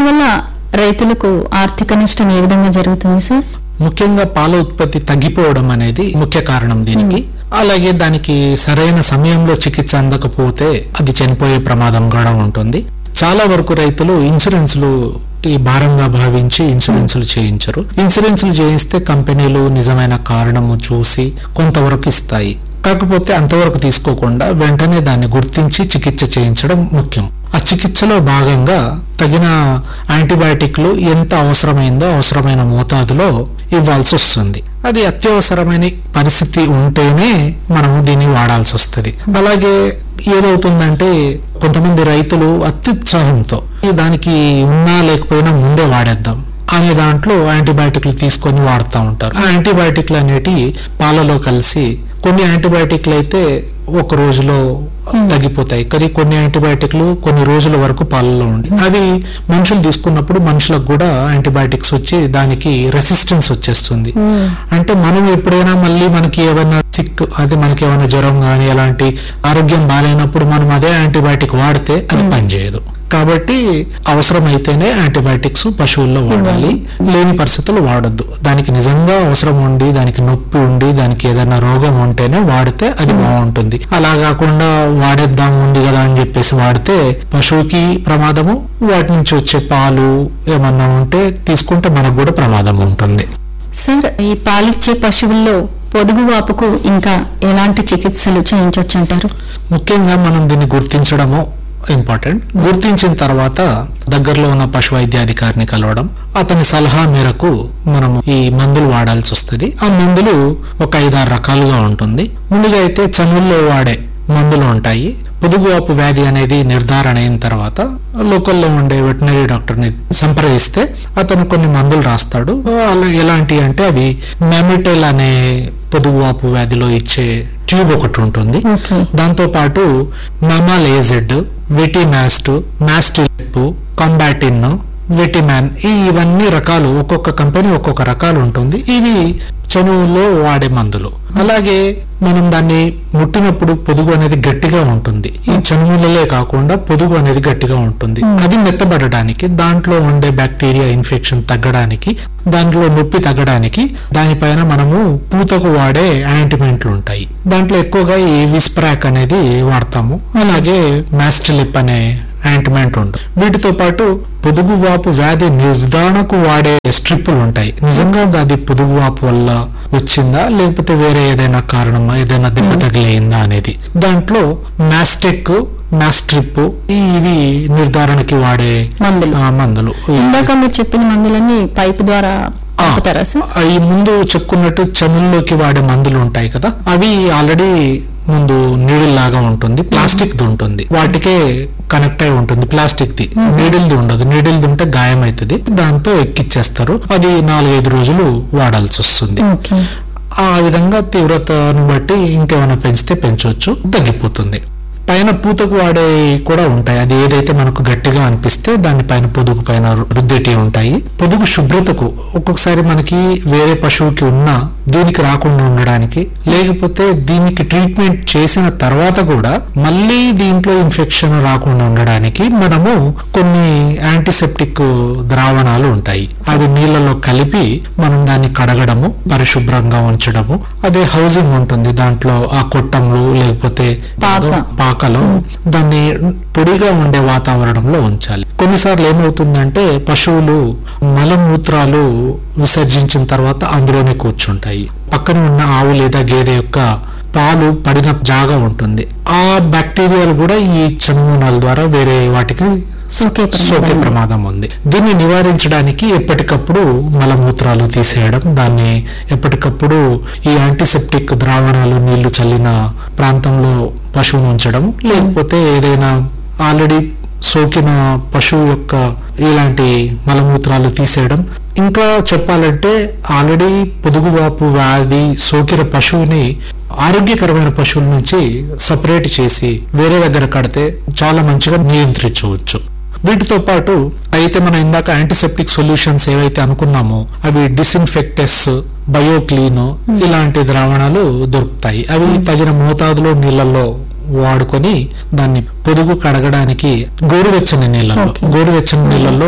దీనివల్ల రైతులకు ఆర్థిక నష్టం ఏ విధంగా జరుగుతుంది సార్ ముఖ్యంగా పాల ఉత్పత్తి తగ్గిపోవడం అనేది ముఖ్య కారణం దీనికి అలాగే దానికి సరైన సమయంలో చికిత్స అందకపోతే అది చనిపోయే ప్రమాదం కూడా ఉంటుంది చాలా వరకు రైతులు ఇన్సూరెన్స్లు ఈ భారంగా భావించి ఇన్సూరెన్స్లు చేయించరు ఇన్సూరెన్స్లు చేయిస్తే కంపెనీలు నిజమైన కారణము చూసి కొంతవరకు ఇస్తాయి కాకపోతే అంతవరకు తీసుకోకుండా వెంటనే దాన్ని గుర్తించి చికిత్స చేయించడం ముఖ్యం ఆ చికిత్సలో భాగంగా తగిన యాంటీబయాటిక్లు ఎంత అవసరమైందో అవసరమైన మోతాదులో ఇవ్వాల్సి వస్తుంది అది అత్యవసరమైన పరిస్థితి ఉంటేనే మనము దీన్ని వాడాల్సి వస్తుంది అలాగే ఏదవుతుందంటే కొంతమంది రైతులు అత్యుత్సాహంతో "ఈ దానికి ఉన్నా లేకపోయినా ముందే వాడేద్దాం అనే దాంట్లో యాంటీబయాటిక్లు తీసుకొని వాడుతూ ఉంటారు ఆ యాంటీబయాటిక్లు అనేటి పాలలో కలిసి కొన్ని యాంటీబయాటిక్లు అయితే ఒక రోజులో తగ్గిపోతాయి కానీ కొన్ని యాంటీబయాటిక్లు కొన్ని రోజుల వరకు పాలలో ఉండి అవి మనుషులు తీసుకున్నప్పుడు మనుషులకు కూడా యాంటీబయాటిక్స్ వచ్చి దానికి రెసిస్టెన్స్ వచ్చేస్తుంది అంటే మనం ఎప్పుడైనా మళ్ళీ మనకి ఏమైనా సిక్ అది మనకి ఏమైనా జ్వరం కానీ అలాంటి ఆరోగ్యం బాగాలేనప్పుడు మనం అదే యాంటీబయాటిక్ వాడితే అది పనిచేయదు కాబట్టి అవసరమైతేనే యాంటీబయాటిక్స్ పశువుల్లో వాడాలి లేని పరిస్థితులు వాడొద్దు దానికి నిజంగా అవసరం ఉండి దానికి నొప్పి ఉండి దానికి ఏదైనా రోగం ఉంటేనే వాడితే అది బాగుంటుంది అలా కాకుండా వాడేద్దాం ఉంది కదా అని చెప్పేసి వాడితే పశువుకి ప్రమాదము వాటి నుంచి వచ్చే పాలు ఏమన్నా ఉంటే తీసుకుంటే మనకు కూడా ప్రమాదం ఉంటుంది సార్ ఈ పాలిచ్చే పశువుల్లో పొదుగు వాపుకు ఇంకా ఎలాంటి చికిత్సలు చేయించవచ్చు అంటారు ముఖ్యంగా మనం దీన్ని గుర్తించడము ఇంపార్టెంట్ గుర్తించిన తర్వాత దగ్గరలో ఉన్న పశు వైద్యాధికారిని కలవడం అతని సలహా మేరకు మనము ఈ మందులు వాడాల్సి వస్తుంది ఆ మందులు ఒక ఐదారు రకాలుగా ఉంటుంది ముందుగా అయితే చనువుల్లో వాడే మందులు ఉంటాయి పొదుగువాపు వ్యాధి అనేది నిర్ధారణ అయిన తర్వాత లోకల్లో ఉండే వెటనరీ డాక్టర్ని సంప్రదిస్తే అతను కొన్ని మందులు రాస్తాడు అలా ఎలాంటి అంటే అవి మెమిటెల్ అనే పొదుగువాపు వ్యాధిలో ఇచ్చే ట్యూబ్ ఒకటి ఉంటుంది ఓకే దాంతో పాటు నమాలేజెడ్ వెటిమాస్ట్ మాస్టిలిప్ కంబాటిన్ వెటిమాన్ ఈ ఇవన్నీ రకాలు ఒక్కొక్క కంపెనీ ఒక్కొక్క రకాలు ఉంటుంది ఇవి చనువులో వాడే మందులు అలాగే మనం దాన్ని ముట్టినప్పుడు పొదుగు అనేది గట్టిగా ఉంటుంది ఈ చనువులలే కాకుండా పొదుగు అనేది గట్టిగా ఉంటుంది అది మెత్తబడడానికి దాంట్లో ఉండే బ్యాక్టీరియా ఇన్ఫెక్షన్ తగ్గడానికి దాంట్లో నొప్పి తగ్గడానికి దానిపైన మనము పూతకు వాడే యాంటిమెంట్లు ఉంటాయి దాంట్లో ఎక్కువగా ఈ విస్ప్రాక్ అనేది వాడతాము అలాగే మాస్టిలిప్ అనే యాంటిమెంట్ ఉంటుంది వీటితో పాటు పొదుగు వాపు వ్యాధి నిర్ధారణకు వాడే స్ట్రిప్పులు ఉంటాయి నిజంగా అది పొదుగు వాపు వల్ల వచ్చిందా లేకపోతే వేరే ఏదైనా కారణమా ఏదైనా దెబ్బ తగిలిందా అనేది దాంట్లో మాస్టెక్ మాస్ట్రిప్ ఇవి నిర్ధారణకి వాడే మందులు ఆ, మందులు ఇందాక మీరు చెప్పిన మందులన్నీ పైపు ద్వారా పంపుతారా సార్ ఆ, ఈ ముందు చెప్పుకున్నట్టు చనుల్లోకి వాడే మందులు ఉంటాయి కదా అవి ఆల్రెడీ ముందు నీడిల్ లాగా ఉంటుంది ప్లాస్టిక్ ది ఉంటుంది వాటికే కనెక్ట్ అయి ఉంటుంది ప్లాస్టిక్ ది నీడిల్ ది ఉండదు నీడిల్ ది ఉంటే గాయం అవుతుంది దాంతో ఎక్కిచ్చేస్తారు అది నాలుగైదు రోజులు వాడాల్సి వస్తుంది ఓకే ఆ విధంగా తీవ్రతను బట్టి ఇంకేమైనా పెంచితే పెంచవచ్చు తగ్గిపోతుంది పైన పూతకు వాడే కూడా ఉంటాయి అది ఏదైతే మనకు గట్టిగా అనిపిస్తే దాని పైన పొదుగు పైన రుద్దేటి ఉంటాయి పొదుగు శుభ్రతకు ఒక్కొక్కసారి మనకి వేరే పశువుకి ఉన్న దీనికి రాకుండా ఉండడానికి లేకపోతే దీనికి ట్రీట్మెంట్ చేసిన తర్వాత కూడా మళ్ళీ దీంట్లో ఇన్ఫెక్షన్ రాకుండా ఉండడానికి మనము కొన్ని యాంటీసెప్టిక్ ద్రావణాలు ఉంటాయి అవి నీళ్ళలో కలిపి మనం దాన్ని కడగడము పరిశుభ్రంగా ఉంచడము అదే హౌసింగ్ ఉంటుంది దాంట్లో ఆ కొట్టంలు లేకపోతే పాక. ఏదో పాకలో దాన్ని పొడిగా ఉండే వాతావరణంలో ఉంచాలి కొన్నిసార్లు ఏమవుతుందంటే పశువులు మలమూత్రాలు విసర్జించిన తర్వాత అందులోనే కూర్చుంటాయి పక్కన ఉన్న ఆవు లేదా గేదె యొక్క పాలు పడిన జాగా ఉంటుంది ఆ బ్యాక్టీరియాలు కూడా ఈ చర్మూనాల ద్వారా వేరే వాటికి సోకే ప్రమాదం సోకే ప్రమాదం ఉంది దీన్ని నివారించడానికి ఎప్పటికప్పుడు మలమూత్రాలు తీసేయడం దాన్ని ఎప్పటికప్పుడు ఈ యాంటీసెప్టిక్ ద్రావణాలు నీళ్లు చల్లిన ప్రాంతంలో పశువును ఉంచడం లేకపోతే ఏదైనా ఆల్రెడీ సోకిన పశువు యొక్క ఇలాంటి మలమూత్రాలు తీసేయడం ఇంకా చెప్పాలంటే ఆల్రెడీ పొదుగువాపు వ్యాధి సోకిన పశువుని ఆరోగ్యకరమైన పశువుల నుంచి సపరేట్ చేసి వేరే దగ్గర కడితే చాలా మంచిగా నియంత్రించవచ్చు వీటితో పాటు అయితే మనం ఇందాక యాంటీసెప్టిక్ సొల్యూషన్స్ ఏవైతే అనుకున్నామో అవి డిస్ఇన్ఫెక్టెస్ బయోక్లీన్ ఇలాంటి ద్రావణాలు దొరుకుతాయి అవి తగిన మోతాదులో నీళ్ళల్లో వాడుకొని దాన్ని పొదుగు కడగడానికి గోరువెచ్చని నీళ్ళలో Okay. గోరువెచ్చని నీళ్ళలో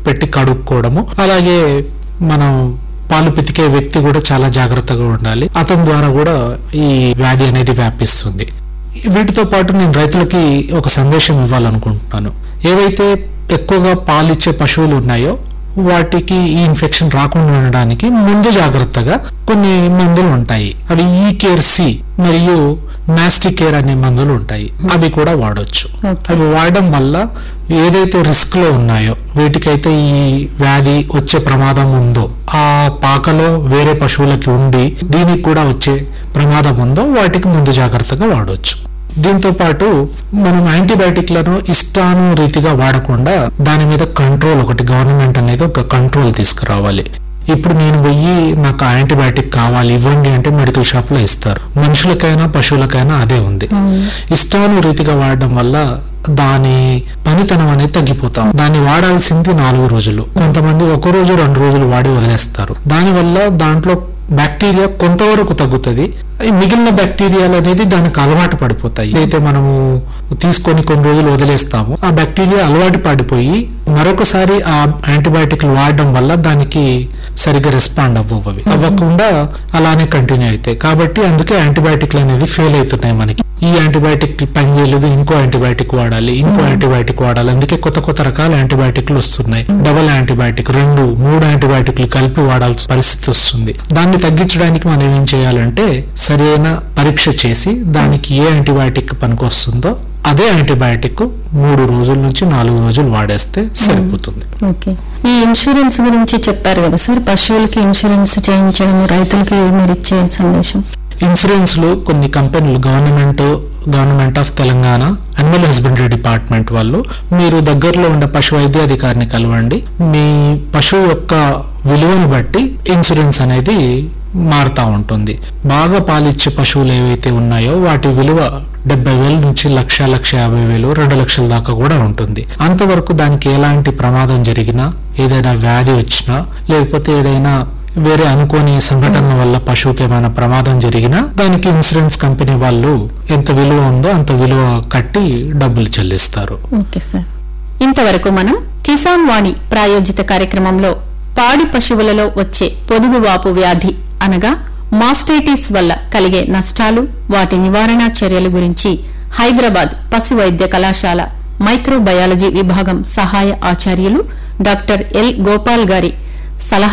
పెట్టి కడుక్కోవడము అలాగే మనం పాలు పితికే వ్యక్తి కూడా చాలా జాగ్రత్తగా ఉండాలి అతని ద్వారా కూడా ఈ వ్యాధి అనేది వ్యాపిస్తుంది వీటితో పాటు నేను రైతులకి ఒక సందేశం ఇవ్వాలనుకుంటున్నాను ఏవైతే ఎక్కువగా పాలిచ్చే పశువులు ఉన్నాయో వాటికి ఈ ఇన్ఫెక్షన్ రాకుండా ఉండడానికి ముందు జాగ్రత్తగా కొన్ని మందులు ఉంటాయి అవి ఈ కేర్ సి మరియు మాస్టికేర్ అనే మందులు ఉంటాయి అవి కూడా వాడొచ్చు Okay. అవి వాడడం వల్ల ఏదైతే రిస్క్ లో ఉన్నాయో వీటికైతే ఈ వ్యాధి వచ్చే ప్రమాదం ఉందో ఆ పాకలో వేరే పశువులకి ఉండి దీనికి కూడా వచ్చే ప్రమాదం ఉందో వాటికి ముందు జాగ్రత్తగా వాడొచ్చు దీంతో పాటు మనం యాంటీబయాటిక్లను ఇష్టాను రీతిగా వాడకుండా దాని మీద కంట్రోల్ ఒకటి గవర్నమెంట్ అనేది ఒక కంట్రోల్ తీసుకురావాలి ఇప్పుడు నేను పోయి నాకు ఆ యాంటీబయాటిక్ కావాలి ఇవ్వండి అంటే మెడికల్ షాప్ లో ఇస్తారు మనుషులకైనా పశువులకైనా అదే ఉంది ఇష్టాను రీతిగా వాడడం వల్ల దాని పనితనం అనేది తగ్గిపోతాం దాన్ని వాడాల్సింది నాలుగు రోజులు కొంతమంది ఒక రోజు రెండు రోజులు వాడి వదిలేస్తారు దానివల్ల దాంట్లో బ్యాక్టీరియా కొంతవరకు తగ్గుతుంది ఈ మిగిలిన బ్యాక్టీరియాలు అనేది దానికి అలవాటు పడిపోతాయి అయితే మనము తీసుకొని కొన్ని రోజులు వదిలేస్తాము ఆ బ్యాక్టీరియా అలవాటు పడిపోయి మరొకసారి ఆ యాంటీబయాటిక్లు వాడడం వల్ల దానికి సరిగ్గా రెస్పాండ్ అవ్వవు అవి అవ్వకుండా అలానే కంటిన్యూ అవుతాయి కాబట్టి అందుకే యాంటీబయాటిక్లు అనేది ఫెయిల్ అవుతున్నాయి మనకి ఈ యాంటీబయాటిక్ పని చేయలేదు ఇంకో యాంటీబయాటిక్ వాడాలి ఇంకో యాంటీబయాటిక్ వాడాలి అందుకే కొత్త కొత్త రకాల యాంటీబయాటిక్లు వస్తున్నాయి డబల్ యాంటీబయాటిక్ రెండు మూడు యాంటీబయాటిక్లు కలిపి వాడాల్సిన పరిస్థితి వస్తుంది దాన్ని తగ్గించడానికి మనం ఏం చేయాలంటే సరైన పరీక్ష చేసి దానికి ఏ యాంటీబయాటిక్ పనికొస్తుందో అదే యాంటీబయాటిక్ మూడు రోజుల నుంచి నాలుగు రోజులు వాడేస్తే సరిపోతుంది ఓకే ఈ ఇన్సూరెన్స్ గురించి చెప్పారు కదా సార్ పశువులకి ఇన్సూరెన్స్ చేయించడం రైతులకి మీరు ఇచ్చే సందేశం ఇన్సూరెన్స్ లో కొన్ని కంపెనీలు government government of Telangana animal husbandry department వాళ్ళు మీరు దగ్గరలో ఉండే పశు వైద్య అధికారిని కలవండి మీ పశువు యొక్క విలువను బట్టి ఇన్సూరెన్స్ అనేది మారుతా ఉంటుంది బాగా పాలిచ్చే పశువులు ఏవైతే ఉన్నాయో వాటి విలువ డెబ్బై వేల నుంచి లక్ష లక్ష యాభై వేలు రెండు లక్షల దాకా కూడా ఉంటుంది అంతవరకు దానికి ఎలాంటి ప్రమాదం జరిగినా ఏదైనా వ్యాధి వచ్చినా లేకపోతే ఏదైనా వేరే అనుకోని సంఘటనల వల్ల పశువుకి ఏమైనా ప్రమాదం జరిగినా దానికి ఇన్సూరెన్స్ కంపెనీ వాళ్ళు ఎంత విలువ ఉందో అంత విలువ కట్టి డబ్బులు చెల్లిస్తారు ఓకే సార్ ఇంతవరకు మనం కిసాన్ వాణి ప్రాయోజిత కార్యక్రమంలో పాడి పశువులలో వచ్చే పొదుగువాపు వ్యాధి అనగా మాస్టైటిస్ వల్ల కలిగే నష్టాలు వాటి నివారణ చర్యల గురించి హైదరాబాద్ పశు వైద్య కళాశాల మైక్రోబయాలజీ విభాగం సహాయ ఆచార్యులు డాక్టర్ ఎల్ గోపాల్ గారి సలహా